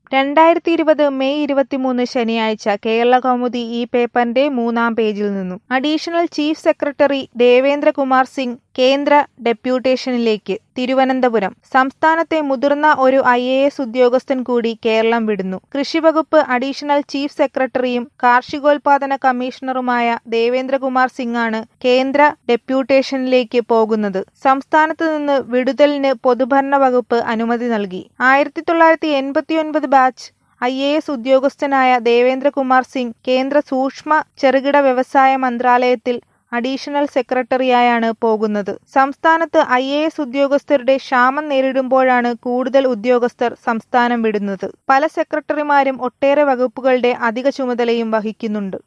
രണ്ടായിരത്തി ഇരുപത് മെയ് ഇരുപത്തിമൂന്ന് ശനിയാഴ്ച കേരളകൗമുദി ഈ പേപ്പറിന്റെ മൂന്നാം പേജിൽ നിന്നും additional chief secretary Devendrakumar Singh കേന്ദ്ര ഡെപ്യൂട്ടേഷനിലേക്ക് തിരുവനന്തപുരം സംസ്ഥാനത്തെ മുതിർന്ന ഒരു ഐ എ എസ് ഉദ്യോഗസ്ഥൻ കൂടി കേരളം വിടുന്നു കൃഷിവകുപ്പ് അഡീഷണൽ ചീഫ് സെക്രട്ടറിയും കാർഷികോൽപാദന കമ്മീഷണറുമായ ദേവേന്ദ്രകുമാർ സിംഗാണ് കേന്ദ്ര ഡെപ്യൂട്ടേഷനിലേക്ക് പോകുന്നത് സംസ്ഥാനത്ത് നിന്ന് വിടുതലിന് പൊതുഭരണ വകുപ്പ് അനുമതി നൽകി ആയിരത്തി തൊള്ളായിരത്തി എൺപത്തിയൊൻപത് ബാച്ച് ഐ എ എസ് ഉദ്യോഗസ്ഥനായ ദേവേന്ദ്രകുമാർ സിംഗ് കേന്ദ്ര സൂക്ഷ്മ ചെറുകിട വ്യവസായ മന്ത്രാലയത്തിൽ അഡീഷണൽ സെക്രട്ടറിയായാണ് പോകുന്നത് സംസ്ഥാനത്ത് ഐ എ എസ് ഉദ്യോഗസ്ഥരുടെ ക്ഷാമം നേരിടുമ്പോഴാണ് കൂടുതൽ ഉദ്യോഗസ്ഥർ സംസ്ഥാനം വിടുന്നത് പല സെക്രട്ടറിമാരും ഒട്ടേറെ വകുപ്പുകളുടെ അധിക ചുമതലയും വഹിക്കുന്നുണ്ട്